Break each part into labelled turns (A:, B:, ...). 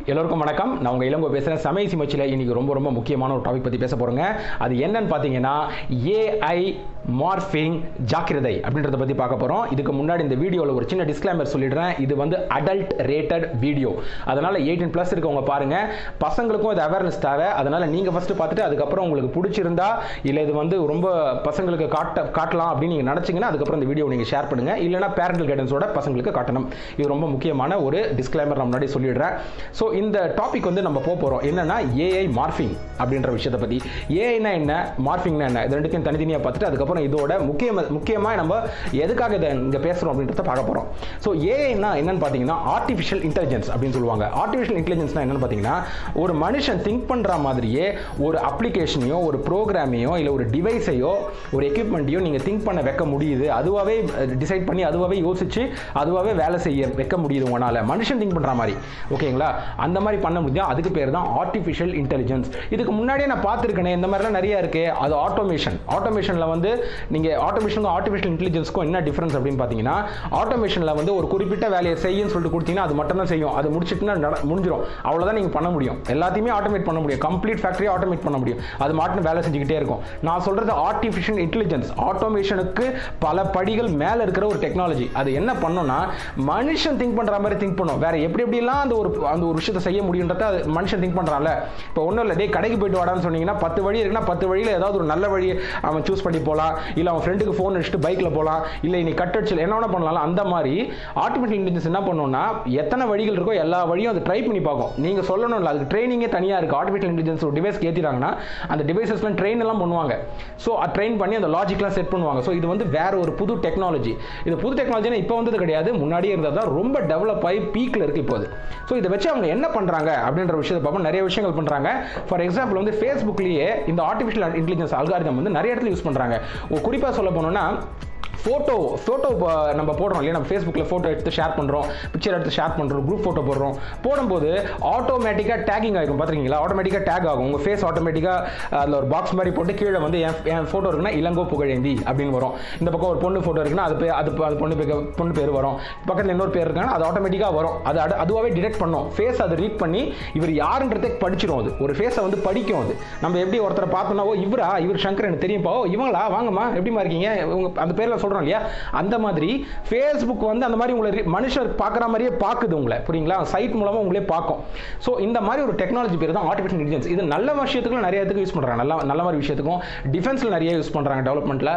A: எல்லோருக்கும் வணக்கம் நான் உங்கள் இளங்கோ பேசுகிறேன் சமய சிமச்சில் இன்னைக்கு ரொம்ப ரொம்ப முக்கியமான ஒரு டாபிக் பற்றி பேச போகிறோங்க அது என்னன்னு பார்த்தீங்கன்னா ஏஐ மார்ஃபிங் ஜாக்கிரதை அப்படின்றத பற்றி பார்க்க போகிறோம் இதுக்கு முன்னாடி இந்த வீடியோவில் ஒரு சின்ன டிஸ்க்ளைமர் சொல்லிடுறேன் இது வந்து அடல்ட் ரேட்டட் வீடியோ அதனால் எயிட்டீன் ப்ளஸ் இருக்கவங்க பாருங்கள் பசங்களுக்கும் இது அவேர்னஸ் தேவை அதனால் நீங்கள் ஃபஸ்ட்டு பார்த்துட்டு அதுக்கப்புறம் உங்களுக்கு பிடிச்சிருந்தா இல்லை இது வந்து ரொம்ப பசங்களுக்கு காட்ட காட்டலாம் அப்படின்னு நீங்கள் நினச்சிங்கன்னா அதுக்கப்புறம் இந்த வீடியோ நீங்கள் ஷேர் பண்ணுங்கள் இல்லைனா பேரண்டல் கைடன்ஸோட பசங்களுக்கு காட்டணும் இது ரொம்ப முக்கியமான ஒரு டிஸ்க்ளைமர் நான் முன்னாடி சொல்லிடுறேன் ஸோ இந்த டாபிக் வந்து நம்ம போக போகிறோம் என்னன்னா ஏஐ மார்ஃபிங் அப்படின்ற விஷயத்தை பற்றி ஏஐனா என்ன மார்ஃபிங்னா என்ன இது ரெண்டுத்தையும் தனித்தனியாக பார்த்துட்டு அதுக்கப்புறம் இதோட முக்கிய முக்கியமாக நம்ம எதுக்காக இதை இங்கே பேசுகிறோம் அப்படின்றத பார்க்க போகிறோம் ஸோ ஏஐனா என்னன்னு பார்த்தீங்கன்னா ஆர்டிஃபிஷியல் இன்டெலிஜென்ஸ் அப்படின்னு சொல்லுவாங்க ஆர்டிஃபிஷியல் இன்டெலிஜென்ஸ்னா என்னன்னு பார்த்தீங்கன்னா ஒரு மனுஷன் திங்க் பண்ணுற மாதிரியே ஒரு அப்ளிகேஷனையோ ஒரு ப்ரோக்ராமையோ இல்லை ஒரு டிவைஸையோ ஒரு எக்யூப்மெண்ட்டையோ நீங்கள் திங்க் பண்ண வைக்க முடியுது அதுவாகவே டிசைட் பண்ணி அதுவாகவே யோசிச்சு அதுவாகவே வேலை செய்ய வைக்க முடியுது உங்களால் மனுஷன் திங்க் பண்ணுற மாதிரி ஓகேங்களா அந்த மாதிரி பண்ண முடியும் அதுக்கு பேர் தான் ஆர்டிஃபிஷியல் இன்டெலிஜென்ஸ் இதுக்கு முன்னாடியே நான் பார்த்துருக்கேனே இந்த மாதிரிலாம் நிறைய இருக்கு அது ஆட்டோமேஷன் ஆட்டோமேஷனில் வந்து நீங்கள் ஆட்டோமேஷனுக்கும் ஆர்டிஃபிஷியல் இன்டெலிஜென்ஸ்க்கும் என்ன டிஃபரன்ஸ் அப்படின்னு பார்த்தீங்கன்னா ஆட்டோமேஷனில் வந்து ஒரு குறிப்பிட்ட வேலையை செய்யுன்னு சொல்லிட்டு கொடுத்தீங்கன்னா அது மட்டும் தான் செய்யும் அது முடிச்சிட்டுனா நட- முடிஞ்சிடும் அவ்வளோதான் நீங்கள் பண்ண முடியும் எல்லாத்தையுமே ஆட்டோமேட் பண்ண முடியும் கம்ப்ளீட் ஃபேக்டரி ஆட்டோமேட் பண்ண முடியும் அது மாட்டு வேலை செஞ்சுக்கிட்டே இருக்கும் நான் சொல்றது ஆர்டிஃபிஷியல் இன்டெலிஜென்ஸ் ஆட்டோமேஷனுக்கு பல படிகள் மேலே இருக்கிற ஒரு டெக்னாலஜி அது என்ன பண்ணும்னா மனுஷன் திங்க் பண்ற மாதிரி திங்க் பண்ணும் வேற எப்படி எப்படிலாம் அந்த ஒரு அந்த ஒரு விஷயத்தை செய்ய முடியுன்றத அது மனுஷன் திங்க் பண்றான்ல இப்போ ஒன்றும் இல்லை டே கடைக்கு போயிட்டு வாடான்னு சொன்னீங்கன்னா பத்து வழி இருக்குன்னா பத்து வழியில் ஏதாவது ஒரு நல்ல வழியை அவன் சூஸ் பண்ணி போகலாம் இல்லை அவன் ஃப்ரெண்டுக்கு ஃபோன் அடிச்சுட்டு பைக்கில் போகலாம் இல்லை நீ கட் அடிச்சு என்ன வேணா பண்ணலாம் அந்த மாதிரி ஆர்டிஃபிஷியல் இன்டெலிஜென்ஸ் என்ன பண்ணும்னா எத்தனை வழிகள் இருக்கோ எல்லா வழியும் அது ட்ரை பண்ணி பார்க்கும் நீங்கள் சொல்லணும் இல்லை அதுக்கு ட்ரைனிங்கே தனியாக இருக்குது ஆர்டிஃபிஷியல் இன்டெலிஜென்ஸ் ஒரு டிவைஸ் ஏற்றிட்டாங்கன்னா அந்த டிவைசஸ்லாம் ட்ரெயின் எல்லாம் பண்ணுவாங்க ஸோ ட்ரெயின் பண்ணி அந்த லாஜிக்லாம் செட் பண்ணுவாங்க ஸோ இது வந்து வேற ஒரு புது டெக்னாலஜி இது புது டெக்னாலஜினா இப்போ வந்தது கிடையாது முன்னாடியே இருந்தது தான் ரொம்ப டெவலப் ஆகி பீக்கில் இருக்குது இப்போ ஸோ இதை வச்சு அவங்க என்ன பண்ணுறாங்க அப்படின்ற விஷயத்தை பார்ப்போம் நிறைய விஷயங்கள் பண்ணுறாங்க ஃபார் எக்ஸாம்பிள் வந்து ஃபேஸ்புக்லேயே இந்த ஆர்டிஃபிஷியல் இன்டெலிஜென்ஸ் அல்காரிதம் வந்து நிறைய இடத்துல யூஸ் பண்ணுறாங்க குறிப்பாக சொல்ல போனோம்னா ஃபோட்டோ ஃபோட்டோ நம்ம போடுறோம் இல்லையா நம்ம ஃபேஸ்புக்கில் ஃபோட்டோ எடுத்து ஷேர் பண்ணுறோம் பிக்சர் எடுத்து ஷேர் பண்ணுறோம் குரூப் ஃபோட்டோ போடுறோம் போடும்போது ஆட்டோமேட்டிக்காக டேகிங் ஆகிடும் பார்த்துருக்கீங்களா ஆட்டோமேட்டிக்காக டேக் ஆகும் உங்கள் ஃபேஸ் ஆட்டோமேட்டிக்காக அதில் ஒரு பாக்ஸ் மாதிரி போட்டு கீழே வந்து என் என் ஃபோட்டோ இருக்குன்னா இளங்கோ புகழேந்தி அப்படின்னு வரும் இந்த பக்கம் ஒரு பொண்ணு ஃபோட்டோ இருக்குன்னா அது பே அது அது பொண்ணு பேர் பொண்ணு பேர் வரும் பக்கத்தில் இன்னொரு பேர் இருக்காங்கன்னா அது ஆட்டோமேட்டிக்காக வரும் அது அது அதுவாகவே டிடெக்ட் பண்ணும் ஃபேஸ் அதை ரீட் பண்ணி இவர் யாருன்றதே படிச்சிடும் அது ஒரு ஃபேஸை வந்து படிக்கும் அது நம்ம எப்படி ஒருத்தரை பார்த்தோம்னா ஓ இவரா இவர் சங்கர் எனக்கு தெரியும்ப்பா ஓ இவங்களா வாங்கம்மா எப்படிமா இருக்கீங்க உங்க அந்த பேரில் சொல்கிறோம் இல்லையா அந்த மாதிரி ஃபேஸ்புக் வந்து அந்த மாதிரி உங்களை re- மனுஷர் பார்க்குற மாதிரியே பார்க்குது உங்களை புரியுங்களா சைட் மூலமாக உங்களே பார்க்கும் ஸோ இந்த மாதிரி ஒரு டெக்னாலஜி பேர் தான் ஆர்டிஃபிஷியல் இன்டெலிஜென்ஸ் இது நல்ல விஷயத்துக்கும் நிறைய இதுக்கு யூஸ் பண்ணுறாங்க நல்ல நல்ல மாதிரி விஷயத்துக்கும் டிஃபென்ஸில் நிறைய யூஸ் பண்ணுறாங்க டெவலப்மெண்ட்டில்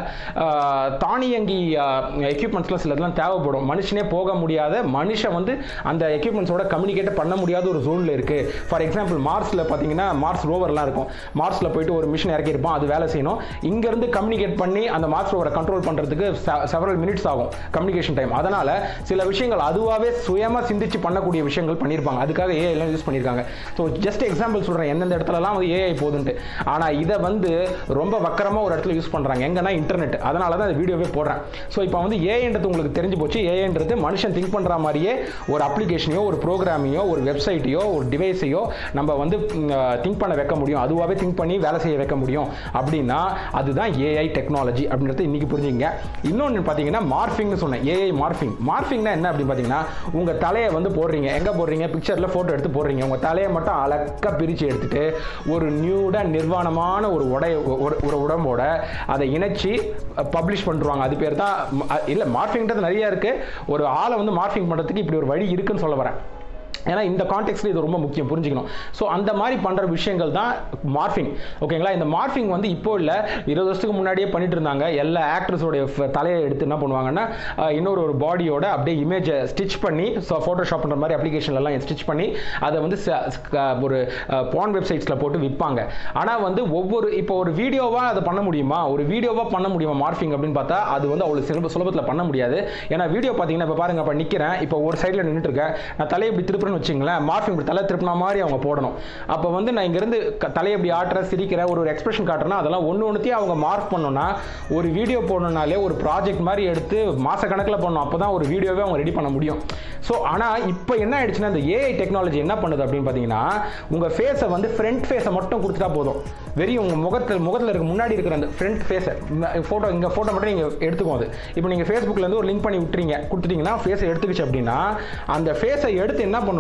A: தானியங்கி எக்யூப்மெண்ட்ஸ்லாம் சில இதெல்லாம் தேவைப்படும் மனுஷனே போக முடியாத மனுஷன் வந்து அந்த எக்யூப்மெண்ட்ஸோட கம்யூனிகேட் பண்ண முடியாத ஒரு ஜோனில் இருக்குது ஃபார் எக்ஸாம்பிள் மார்ஸில் பார்த்தீங்கன்னா மார்ஸ் ரோவர்லாம் இருக்கும் மார்ஸில் போயிட்டு ஒரு மிஷின் இறக்கியிருப்போம் அது வேலை செய்யணும் இங்கேருந்து கம்யூனிகேட் பண்ணி அந்த மார்ஸ் ரோவரை கண்ட்ரோல் பண்ணுறதுக்கு செவரல் மினிட்ஸ் ஆகும் கம்யூனிகேஷன் டைம் அதனால் சில விஷயங்கள் அதுவாகவே சுயமாக சிந்திச்சு பண்ணக்கூடிய விஷயங்கள் பண்ணியிருப்பாங்க அதுக்காக ஏஐ எல்லாம் யூஸ் பண்ணியிருக்காங்க ஸோ ஜஸ்ட் எக்ஸாம்பிள் சொல்கிறேன் எந்தெந்த இடத்துலலாம் வந்து ஏஐ போகுதுன்ட்டு ஆனால் இதை வந்து ரொம்ப வக்கரமாக ஒரு இடத்துல யூஸ் பண்ணுறாங்க எங்கன்னா இன்டர்நெட் அதனால தான் இந்த வீடியோவே போடுறேன் ஸோ இப்போ வந்து ஏஐன்றது உங்களுக்கு தெரிஞ்சு போச்சு ஏஐன்றது மனுஷன் திங்க் பண்ணுற மாதிரியே ஒரு அப்ளிகேஷனையோ ஒரு ப்ரோக்ராமையோ ஒரு வெப்சைட்டையோ ஒரு டிவைஸையோ நம்ம வந்து திங்க் பண்ண வைக்க முடியும் அதுவாகவே திங்க் பண்ணி வேலை செய்ய வைக்க முடியும் அப்படின்னா அதுதான் ஏஐ டெக்னாலஜி அப்படின்றத இன்னைக்கு புரிஞ்சுங்க இன்னொன்று பார்த்தீங்கன்னா மார்ஃபிங்னு சொன்னேன் ஏஐ மார்ஃபிங் மார்ஃபிங்னா என்ன அப்படின்னு பார்த்தீங்கன்னா உங்கள் தலையை வந்து போடுறீங்க எங்கே போடுறீங்க பிக்சரில் ஃபோட்டோ எடுத்து போடுறீங்க உங்கள் தலையை மட்டும் அழகாக பிரித்து எடுத்துட்டு ஒரு நியூட நிர்வாணமான ஒரு உடைய ஒரு ஒரு உடம்போட அதை இணைச்சி பப்ளிஷ் பண்ணுவாங்க அது பேர் தான் இல்லை மார்ஃபிங்ன்றது நிறைய இருக்குது ஒரு ஆளை வந்து மார்ஃபிங் பண்ணுறதுக்கு இப்படி ஒரு வழி இருக்குன்னு சொல்ல வரேன் ஏன்னா இந்த கான்டெக்ட்ல இது ரொம்ப முக்கியம் புரிஞ்சுக்கணும் ஸோ அந்த மாதிரி பண்ணுற விஷயங்கள் தான் மார்ஃபிங் ஓகேங்களா இந்த மார்ஃபிங் வந்து இப்போ இல்லை இருபது வருஷத்துக்கு முன்னாடியே பண்ணிட்டு இருந்தாங்க எல்லா ஆக்டர்ஸோடைய தலையை எடுத்து என்ன பண்ணுவாங்கன்னா அஹ், இன்னொரு ஒரு பாடியோட அப்படியே இமேஜை ஸ்டிச் பண்ணி ஸோ ஃபோட்டோஷாப் பண்ணுற மாதிரி அப்ளிகேஷன்லாம் ஸ்டிச் பண்ணி அதை வந்து ச- க- ஒரு பான் வெப்சைட்ஸில் போட்டு விற்பாங்க ஆனால் வந்து ஒவ்வொரு இப்போ ஒரு வீடியோவாக அதை பண்ண முடியுமா ஒரு வீடியோவாக பண்ண முடியுமா மார்ஃபிங் அப்படின்னு பார்த்தா அது வந்து அவ்வளோ சுலப சுலபத்தில் பண்ண முடியாது ஏன்னா வீடியோ பார்த்தீங்கன்னா இப்போ பாருங்க இப்போ நிற்கிறேன் இப்போ ஒரு சைடில் நின்றுட்டு இருக்கேன் நான் தலையை இப்படி திருப்புறேன்னு வச்சுங்களேன் மார்ஃபிங் இப்படி தலை திருப்பின மாதிரி அவங்க போடணும் அப்போ வந்து நான் இங்கேருந்து க- தலையை இப்படி ஆட்டுறேன் சிரிக்கிறேன் ஒரு ஒரு எக்ஸ்பிரஷன் காட்டுறேன்னா அதெல்லாம் ஒன்று ஒன்றுத்தையும் அவங்க மார்க் பண்ணணும்னா ஒரு வீடியோ போடணும்னாலே ஒரு ப்ராஜெக்ட் மாதிரி எடுத்து மாசக்கணக்கில் பண்ணணும் அப்போ தான் ஒரு வீடியோவே அவங்க ரெடி பண்ண முடியும் ஸோ ஆனால் இப்போ என்ன ஆயிடுச்சுன்னா இந்த ஏஐ டெக்னாலஜி என்ன பண்ணுது அப்படின்னு பார்த்தீங்கன்னா உங்கள் ஃபேஸை வந்து ஃப்ரண்ட் ஃபேஸை மட்டும் கொடுத்துட்டா போதும் வெறும் உங்கள் முகத்தில் முகத்தில் இருக்க முன்னாடி இருக்கிற அந்த ஃப்ரண்ட் ஃபேஸை ஃபோட்டோ இங்கே ஃபோட்டோ மட்டும் நீங்கள் எடுத்துக்கோ அது இப்போ நீங்கள் ஃபேஸ்புக்கில் இருந்து ஒரு லிங்க் பண்ணி விட்டுறீங்க கொடுத்துட்டீங்கன்னா ஃபேஸை எடுத்துக்கிச்சு அப்படின்னா அந்த ஃபேஸை எடுத்து என்ன பண்ணும்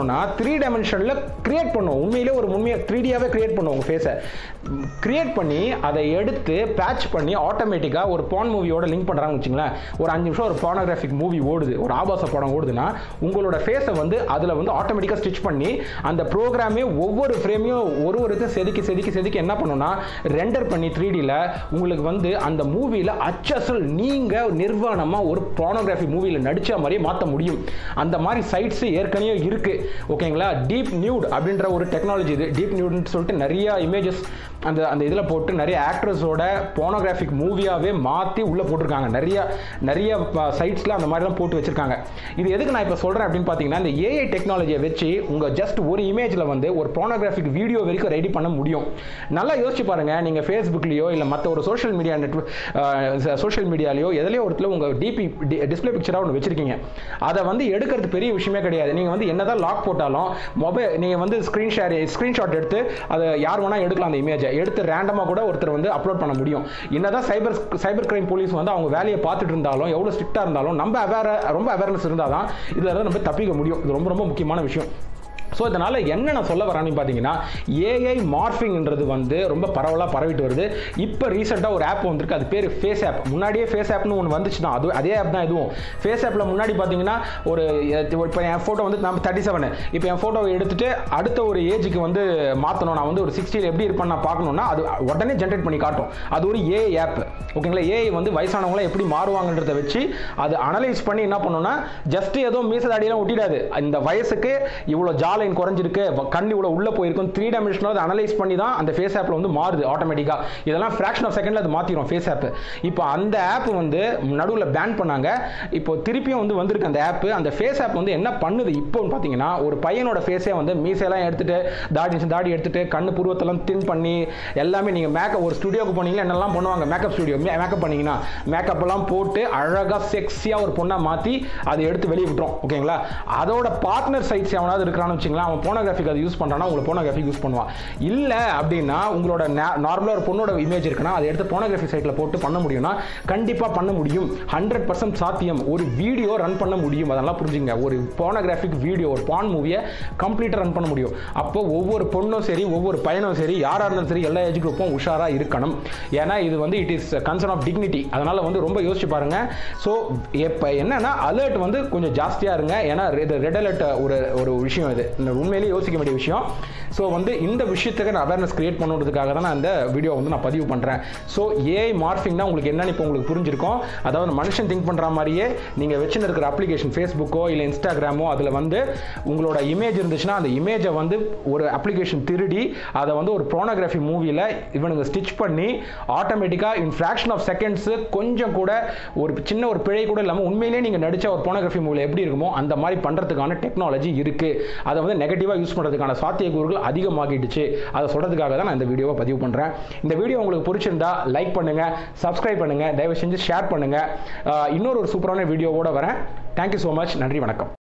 A: பண்ணுன்னா த்ரீ டைமென்ஷனில் கிரியேட் பண்ணும் உண்மையிலே ஒரு உண்மையை த்ரீ டியாவே கிரியேட் பண்ணும் உங்கள் ஃபேஸை கிரியேட் பண்ணி அதை எடுத்து பேட்ச் பண்ணி ஆட்டோமேட்டிக்காக ஒரு பான் மூவியோட லிங்க் பண்ணுறாங்கன்னு வச்சுங்களேன் ஒரு அஞ்சு நிமிஷம் ஒரு பானோகிராஃபிக் மூவி ஓடுது ஒரு ஆபாச படம் ஓடுதுன்னா உங்களோட ஃபேஸை வந்து அதில் வந்து ஆட்டோமேட்டிக்காக ஸ்டிச் பண்ணி அந்த ப்ரோக்ராமே ஒவ்வொரு ஃப்ரேமையும் ஒரு ஒரு இதை செதுக்கி செதுக்கி செதுக்கி என்ன பண்ணுன்னா ரெண்டர் பண்ணி த்ரீ டியில் உங்களுக்கு வந்து அந்த மூவியில் அச்சசல் நீங்கள் நிர்வாணமாக ஒரு பானோகிராஃபி மூவியில் நடித்த மாதிரியே மாற்ற முடியும் அந்த மாதிரி சைட்ஸ் ஏற்கனவே இருக்கு ஓகேங்களா டீப் நியூட் அப்படின்ற ஒரு டெக்னாலஜி இது டீப் நியூட்னு சொல்லிட்டு நிறைய இமேஜஸ் அந்த அந்த இதில் போட்டு நிறைய ஆக்ட்ரஸோட போனோகிராஃபிக் மூவியாகவே மாற்றி உள்ளே போட்டிருக்காங்க நிறைய நிறைய சைட்ஸில் அந்த மாதிரிலாம் போட்டு வச்சிருக்காங்க இது எதுக்கு நான் இப்போ சொல்கிறேன் அப்படின்னு பார்த்தீங்கன்னா இந்த ஏஐ டெக்னாலஜியை வச்சு உங்கள் ஜஸ்ட் ஒரு இமேஜில் வந்து ஒரு போனோகிராஃபிக் வீடியோ வரைக்கும் ரெடி பண்ண முடியும் நல்லா யோசிச்சு பாருங்க நீங்கள் ஃபேஸ்புக்லேயோ இல்லை மற்ற ஒரு சோஷியல் மீடியா நெட்ஒர்க் சோஷியல் மீடியாலேயோ எதுலேயோ ஒருத்துல உங்கள் டிபி டிஸ்பிளே பிக்சராக ஒன்று வச்சிருக்கீங்க அதை வந்து எடுக்கிறது பெரிய விஷயமே கிடையாது நீங்கள் வந்து என்னதான் லாக் போட்டாலும் மொபைல் நீங்கள் வந்து ஸ்க்ரீன் ஷேர் ஸ்க்ரீன்ஷாட் எடுத்து அதை யார் வேணால் எடுக்கலாம் அந்த இமேஜை எடுத்து ரேண்டமாக கூட ஒருத்தர் வந்து அப்லோட் பண்ண முடியும் என்னதான் சைபர் சைபர் கிரைம் போலீஸ் வந்து அவங்க வேலையை பார்த்துட்டு இருந்தாலும் எவ்வளோ ஸ்ட்ரிக்டாக இருந்தாலும் நம்ம அவேர ரொம்ப அவேர்னஸ் இருந்தால் தான் இதில் இருந்து நம்ம தப்பிக்க முடியும் இது ரொம்ப ரொம்ப முக்கியமான விஷயம் ஸோ இதனால் என்ன நான் சொல்ல வரேன்னு பார்த்தீங்கன்னா ஏஐ மார்ஃபிங்ன்றது வந்து ரொம்ப பரவலாக பரவிட்டு வருது இப்போ ரீசெண்டாக ஒரு ஆப் வந்திருக்கு அது பேர் ஃபேஸ் ஆப் முன்னாடியே ஃபேஸ் ஆப்னு ஒன்று வந்துச்சு தான் அது அதே ஆப் தான் இதுவும் ஃபேஸ் ஆப்பில் முன்னாடி பார்த்தீங்கன்னா ஒரு இப்போ என் ஃபோட்டோ வந்து நம்ம தேர்ட்டி செவன் இப்போ என் ஃபோட்டோவை எடுத்துட்டு அடுத்த ஒரு ஏஜுக்கு வந்து மாற்றணும் நான் வந்து ஒரு சிக்ஸ்டியில் எப்படி இருப்பேன் நான் பார்க்கணுன்னா அது உடனே ஜென்ரேட் பண்ணி காட்டும் அது ஒரு ஏஐ ஆப் ஓகேங்களா ஏஐ வந்து வயசானவங்களாம் எப்படி மாறுவாங்கன்றத வச்சு அது அனலைஸ் பண்ணி என்ன பண்ணுன்னா ஜஸ்ட் ஏதோ மீசதாடியெல்லாம் ஒட்டிடாது இந்த வயசுக்கு இவ்வளோ ஜாலை லைன் குறைஞ்சிருக்கு கண் இவ்வளோ உள்ளே போயிருக்கும் த்ரீ டைமென்ஷனல் அனலைஸ் பண்ணி தான் அந்த ஃபேஸ் ஆப்பில் வந்து மாறுது ஆட்டோமேட்டிக்காக இதெல்லாம் ஃப்ராக்ஷன் ஆஃப் செகண்டில் அது மாற்றிடும் ஃபேஸ் ஆப் இப்போ அந்த ஆப் வந்து நடுவில் பேன் பண்ணாங்க இப்போ திருப்பியும் வந்து வந்திருக்கு அந்த ஆப் அந்த ஃபேஸ் ஆப் வந்து என்ன பண்ணுது இப்போ பார்த்தீங்கன்னா ஒரு பையனோட ஃபேஸே வந்து மீசையெல்லாம் எடுத்துட்டு தாடி தாடி எடுத்துட்டு கண்ணு புருவத்தெல்லாம் தின் பண்ணி எல்லாமே நீங்கள் மேக்கப் ஒரு ஸ்டுடியோக்கு போனீங்கன்னா என்னெல்லாம் பண்ணுவாங்க மேக்கப் ஸ்டுடியோ மேக்கப் பண்ணீங்கன்னா மேக்கப் எல்லாம் போட்டு அழகாக செக்ஸியாக ஒரு பொண்ணாக மாற்றி அதை எடுத்து வெளியே விட்டுரும் ஓகேங்களா அதோட பார்ட்னர் சைட்ஸ் எவனாவது இருக்கிறான்னு வச்சுங்களேன் அவன் போனோகிராஃபிக் அதை யூஸ் பண்ணுறான்னா உங்களை போனோகிராஃபிக் யூஸ் பண்ணுவான் இல்லை அப்படின்னா உங்களோட நார்மலாக ஒரு பொண்ணோட இமேஜ் இருக்குன்னா அதை எடுத்து போனோகிராஃபி சைட்டில் போட்டு பண்ண முடியும்னா கண்டிப்பாக பண்ண முடியும் ஹண்ட்ரட் பர்சன்ட் சாத்தியம் ஒரு வீடியோ ரன் பண்ண முடியும் அதெல்லாம் புரிஞ்சுங்க ஒரு போனோகிராஃபிக் வீடியோ ஒரு பான் மூவியை கம்ப்ளீட்டாக ரன் பண்ண முடியும் அப்போ ஒவ்வொரு பொண்ணும் சரி ஒவ்வொரு பையனும் சரி யாராக இருந்தாலும் சரி எல்லா ஏஜ் குரூப்பும் உஷாராக இருக்கணும் ஏன்னா இது வந்து it is concern of dignity அதனால் வந்து ரொம்ப யோசிச்சு பாருங்க ஸோ இப்போ என்னன்னா அலர்ட் வந்து கொஞ்சம் ஜாஸ்தியாக இருங்க ஏன்னா இது ரெட் அலர்ட் ஒரு ஒரு விஷயம் இது இந்த உண்மையிலேயே யோசிக்க வேண்டிய விஷயம் ஸோ வந்து இந்த விஷயத்துக்கு நான் அவேர்னஸ் கிரியேட் பண்ணுறதுக்காக தான் நான் இந்த வீடியோ வந்து நான் பதிவு பண்ணுறேன் ஸோ ஏஐ மார்ஃபிங்னா உங்களுக்கு என்னன்னு இப்போ உங்களுக்கு புரிஞ்சிருக்கும் அதாவது மனுஷன் திங்க் பண்ணுற மாதிரியே நீங்கள் வச்சுன்னு இருக்கிற அப்ளிகேஷன் ஃபேஸ்புக்கோ இல்லை இன்ஸ்டாகிராமோ அதில் வந்து உங்களோட இமேஜ் இருந்துச்சுன்னா அந்த இமேஜை வந்து ஒரு அப்ளிகேஷன் திருடி அதை வந்து ஒரு ப்ரோனோகிராஃபி மூவியில் இவனுங்க ஸ்டிச் பண்ணி ஆட்டோமேட்டிக்காக இன் ஃப்ராக்ஷன் ஆஃப் செகண்ட்ஸு கொஞ்சம் கூட ஒரு சின்ன ஒரு பிழை கூட இல்லாமல் உண்மையிலேயே நீங்கள் நடித்த ஒரு போனோகிராஃபி மூவியில் எப்படி இருக்குமோ அந்த மாதிரி பண்ணுறதுக்கான டெக்னாலஜி இருக்குது அதை வந்து நெகட்டிவாக யூஸ் பண்ணுறதுக்கான சாத்தியக்கூறுகள் அதிகமாகிடுச்சு அதை சொல்கிறதுக்காக தான் நான் இந்த வீடியோவை பதிவு பண்ணுறேன் இந்த வீடியோ உங்களுக்கு பிடிச்சிருந்தா லைக் பண்ணுங்கள் சப்ஸ்கிரைப் பண்ணுங்கள் தயவு செஞ்சு ஷேர் பண்ணுங்கள் இன்னொரு ஒரு சூப்பரான வீடியோவோட வரேன் தேங்க்யூ ஸோ மச் நன்றி வணக்கம்